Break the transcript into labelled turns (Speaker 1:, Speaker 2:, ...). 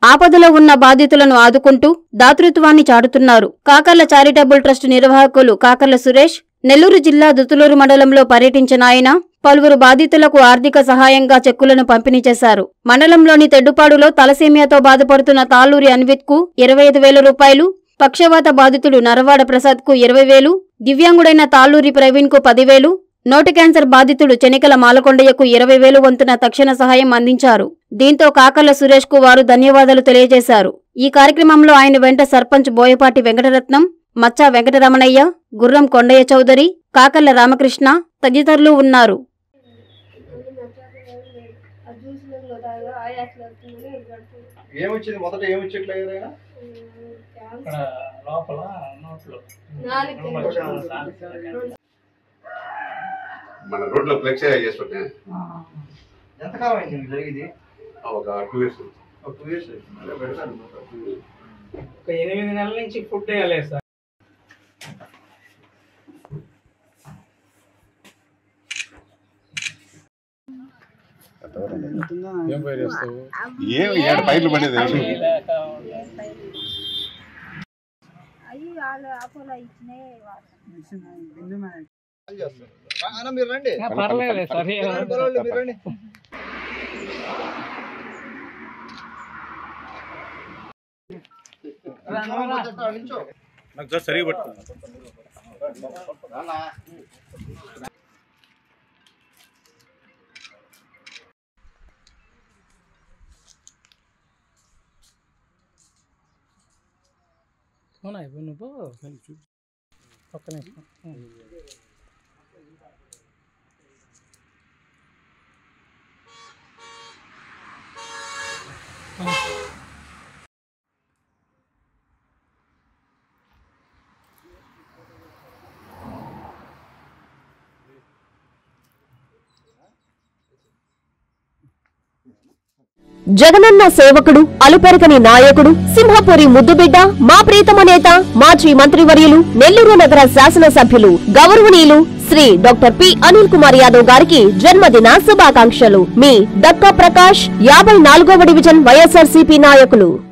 Speaker 1: ఆపదలో ఉన్న బాధితులను ఆదుకుంటూ దాతృత్వాన్ని చాటుతున్నారు కాకర్ల చారిటబుల్ ట్రస్ట్ నిర్వాహకులు కాకర్ల సురేష్ నెల్లూరు జిల్లా దుతులూరు మండలంలో పర్యటించిన ఆయన పలువురు బాధితులకు ఆర్థిక సహాయంగా చెక్కులను పంపిణీ చేశారు మండలంలోని తెడ్డుపాడులో తలసేమియాతో బాధపడుతున్న తాళ్ళూరి అన్విత్ కు ఇరవై ఐదు వేల రూపాయలు పక్షవాత బాధితుడు నరవాడ ప్రసాద్ కు ఇరవై వేలు దివ్యాంగుడైన తాళ్ళూరి ప్రవీణ్ కు పదివేలు నోటి క్యాన్సర్ బాధితుడు చెనికల మాలకొండయ్యకు ఇరవై వేలు వంతున తక్షణ సహాయం అందించారు దీంతో కాకర్ల సురేష్ కు వారు ధన్యవాదాలు తెలియజేశారు ఈ కార్యక్రమంలో ఆయన వెంట సర్పంచ్ బోయపాటి వెంకటరత్నం మచ్చా వెంకటరమణయ్య గుర్రం కొండయ్య చౌదరి కాకర్ల రామకృష్ణ తదితరులు ఉన్నారు
Speaker 2: ఆ జ్యూస్లలో తాగా ఆయాసలు వస్తుందని ఇది కడుతుంది
Speaker 3: ఏమొచ్చింది మొదట ఏమొచ్చేట్లు అయ్యారైనా
Speaker 4: ఇక్కడ లోపల నోట్లో
Speaker 2: నాలుగు
Speaker 5: మన రోడ్లో ఫ్లెక్స్ చేసి పెట్టా
Speaker 3: ఎంతకాలం అయింది మీకు జరిగింది
Speaker 5: ఒక టూ ఇయర్స్
Speaker 3: ఒక టూ ఇయర్స్
Speaker 4: ఒక ఎనిమిది నెలల నుంచి ఫుడ్ వేయలేదు సార్
Speaker 5: ఏం ఏడు పైర్లు పడేది
Speaker 4: లేక
Speaker 2: అయ్యి వాళ్ళు అపోలో ఇచ్చినాయి
Speaker 3: అన్న మీరు రండి
Speaker 4: ఇంకా పర్లేదు సార్ ఏం
Speaker 3: రండి, పర్వాలేదు, మీరు రండి నిల్చో.
Speaker 5: నాకు సరిగా పట్టుకో
Speaker 4: అవునా ఇవ్వు నువ్వు ఒక్క నిమిషం
Speaker 6: జగనన్న సేవకుడు అలుపెరగని నాయకుడు సింహపురి ముద్దుబిడ్డ మా ప్రీతమ నేత మాజీ మంత్రివర్యులు నెల్లూరు నగర శాసనసభ్యులు గౌరవనీయులు శ్రీ డాక్టర్ పి అనిల్ కుమార్ యాదవ్ గారికి జన్మదిన శుభాకాంక్షలు మీ దక్కా ప్రకాష్ యాభై నాలుగవ డివిజన్ వైఎస్ఆర్సీపీ నాయకులు